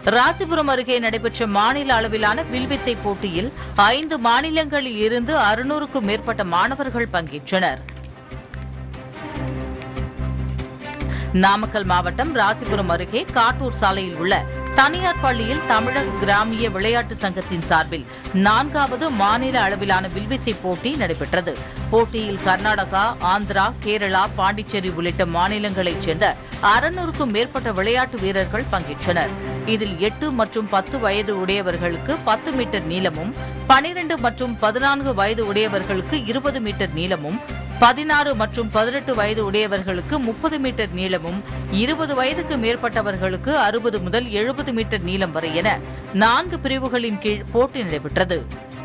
ராசிபுரம் அருகே நடைபெற்ற மாநில அளவிலான வில்வித்தை போட்டியில் ஐந்து மாநிலங்களில் இருந்து அறுநூறுக்கும் மேற்பட்ட மாணவர்கள் பங்கேற்றனர் நாமக்கல் மாவட்டம் ராசிபுரம் அருகே காட்டூர் சாலையில் உள்ள தனியார் பள்ளியில் தமிழக கிராமிய விளையாட்டு சங்கத்தின் சார்பில் நான்காவது மாநில அளவிலான வில்வித்தை போட்டி நடைபெற்றது போட்டியில் கர்நாடகா ஆந்திரா கேரளா பாண்டிச்சேரி உள்ளிட்ட மாநிலங்களைச் சேர்ந்த அறுநூறுக்கும் மேற்பட்ட விளையாட்டு வீரர்கள் பங்கேற்றனர் இதில் எட்டு மற்றும் பத்து வயது உடையவர்களுக்கு பத்து மீட்டர் நீளமும் பனிரெண்டு மற்றும் பதினான்கு வயது உடையவர்களுக்கு இருபது மீட்டர் நீளமும் பதினாறு மற்றும் பதினெட்டு வயது உடையவர்களுக்கு முப்பது மீட்டர் நீளமும் இருபது வயதுக்கு மேற்பட்டவர்களுக்கு அறுபது முதல் எழுபது மீட்டர் நீளம் வரை என நான்கு பிரிவுகளின் கீழ் போட்டி நடைபெற்றது